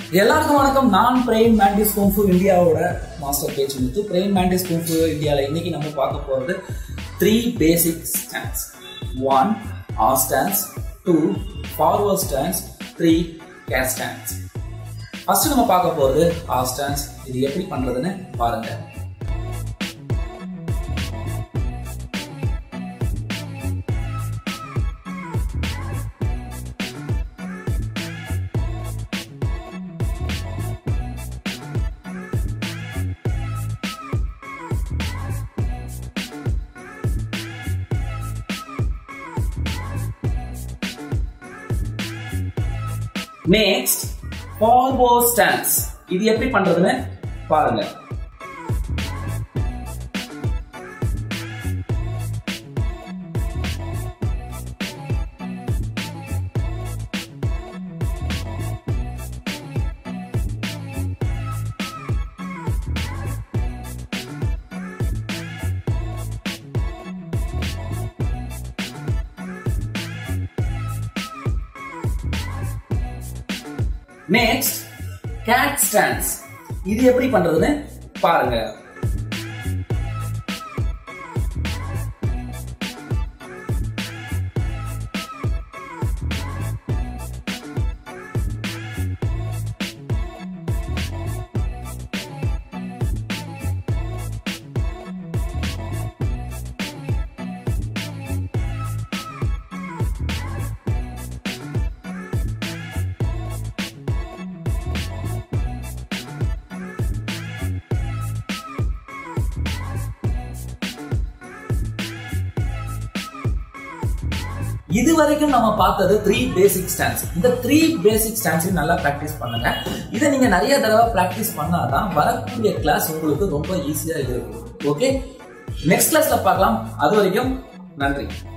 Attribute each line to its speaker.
Speaker 1: எல்லாருக்கும் வணக்கம் நான் பிரேம் மேண்டிஸ் குங்ஃபு இந்தியாவோட மாஸ்டர் பேச்சு முத்து பிரேம் மேண்டிஸ் குங்ஃபு இந்தியாவில் இன்னைக்கு நம்ம பார்க்க போகிறது three basic stands one horse stands two forward stands three cat stands first நம்ம பார்க்க போகிறது ஆர் ஸ்டாண்ட்ஸ் இது எப்படி பண்ணுறதுன்னு பாருங்க நெக்ஸ்ட் ஃபார்வர்ட் ஸ்டான்ஸ் இது எப்படி பண்றதுன்னு பாருங்க நெக்ஸ்ட் கேட் ஸ்டாண்ட்ஸ் இது எப்படி பண்றதுன்னு பாருங்க இது வரைக்கும் நம்ம பார்த்தது த்ரீ பேசிக் ஸ்டாண்ட்ஸ் இந்த த்ரீ பேசிக் ஸ்டாண்ட்ஸையும் நல்லா ப்ராக்டிஸ் பண்ணுங்க இதை நீங்க நிறைய தடவை ப்ராக்டிஸ் பண்ணாதான் வரக்கூடிய கிளாஸ் உங்களுக்கு ரொம்ப ஈஸியா இருக்கும் ஓகே நெக்ஸ்ட் கிளாஸ்ல பார்க்கலாம் அது வரைக்கும் நன்றி